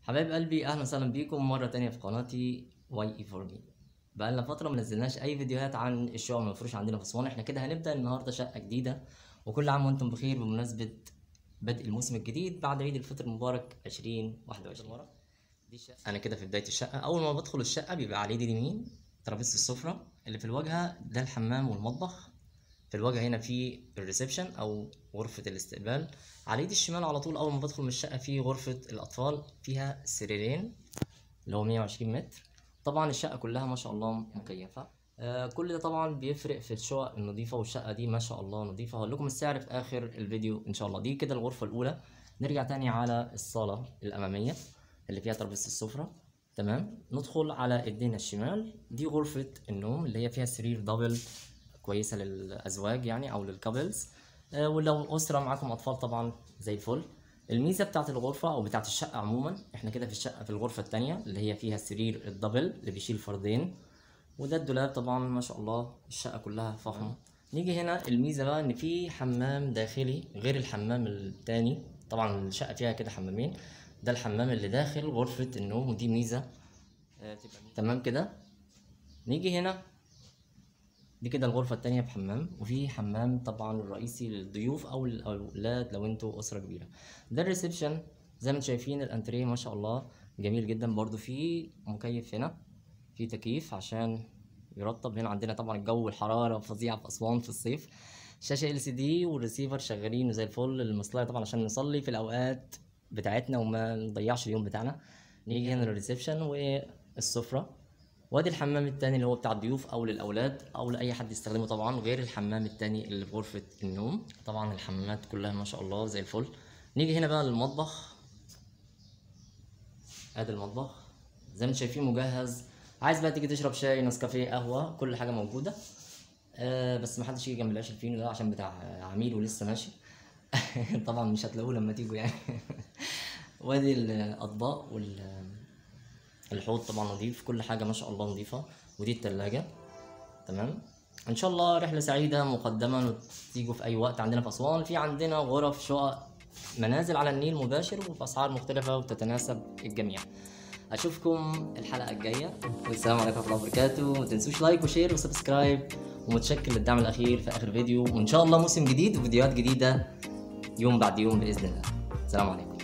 حبايب قلبي اهلا وسهلا بيكم مره تانية في قناتي واي اي فور مي بقالنا فتره ما نزلناش اي فيديوهات عن الشقق المفروش عندنا في اسوان احنا كده هنبدا النهارده شقه جديده وكل عام وانتم بخير بمناسبه بدء الموسم الجديد بعد عيد الفطر المبارك 2021 دي شقة. انا كده في بدايه الشقه اول ما بدخل الشقه بيبقى على ايدي اليمين ترابيزه السفره اللي في الواجهه ده الحمام والمطبخ في الواجهه هنا في الريسبشن او غرفه الاستقبال على ايدي الشمال على طول اول ما بدخل من الشقه في غرفه الاطفال فيها سريرين اللي هو 120 متر طبعا الشقه كلها ما شاء الله مكيفه آه كل ده طبعا بيفرق في الشقق النظيفه والشقه دي ما شاء الله نظيفه هقول لكم السعر في اخر الفيديو ان شاء الله دي كده الغرفه الاولى نرجع تاني على الصاله الاماميه اللي فيها ترابيزه السفره تمام ندخل على ايدينا الشمال دي غرفه النوم اللي هي فيها سرير دبل كويسه للازواج يعني او للكابلز آه ولو اسره معاكم اطفال طبعا زي الفل الميزه بتاعت الغرفه او بتاعت الشقه عموما احنا كده في الشقه في الغرفه الثانيه اللي هي فيها السرير الدبل اللي بيشيل فردين وده الدولاب طبعا ما شاء الله الشقه كلها فخمه نيجي هنا الميزه بقى ان في حمام داخلي غير الحمام التاني طبعا الشقه فيها كده حمامين ده الحمام اللي داخل غرفه النوم ودي ميزه آه، تبقى ميزة. تمام كده نيجي هنا دي كده الغرفة التانية بحمام وفي حمام طبعا الرئيسي للضيوف أو الأولاد لو انتوا أسرة كبيرة ده الريسبشن زي ما انتوا شايفين الأنتريه ما شاء الله جميل جدا برضو في مكيف هنا في تكييف عشان يرطب هنا عندنا طبعا الجو الحرارة فظيعة في أسوان في الصيف شاشة ال سي دي والريسيفر شغالين زي الفل المصلاية طبعا عشان نصلي في الأوقات بتاعتنا وما نضيعش اليوم بتاعنا نيجي هنا للريسبشن والسفرة وادي الحمام التاني اللي هو بتاع الضيوف او للاولاد او لاي حد يستخدمه طبعا غير الحمام التاني اللي في غرفه النوم طبعا الحمامات كلها ما شاء الله زي الفل نيجي هنا بقى للمطبخ ادي المطبخ زي ما انتم شايفين مجهز عايز بقى تيجي تشرب شاي نسكافيه قهوه كل حاجه موجوده آه بس ما حدش يجي جنب العيش الفينو ده عشان بتاع عميل ولسه ماشي طبعا مش هتلاقوه لما تيجوا يعني وادي الاطباق وال الحوض طبعا نظيف كل حاجة ما شاء الله نظيفة ودي التلاجة تمام ان شاء الله رحلة سعيدة مقدما وتيجوا في اي وقت عندنا في اسوان في عندنا غرف شقق منازل على النيل مباشر وباسعار مختلفة وتتناسب الجميع اشوفكم الحلقة الجاية والسلام عليكم ورحمة الله وبركاته ما تنسوش لايك وشير وسبسكرايب ومتشكر للدعم الاخير في اخر فيديو وان شاء الله موسم جديد وفيديوهات جديدة يوم بعد يوم باذن الله السلام عليكم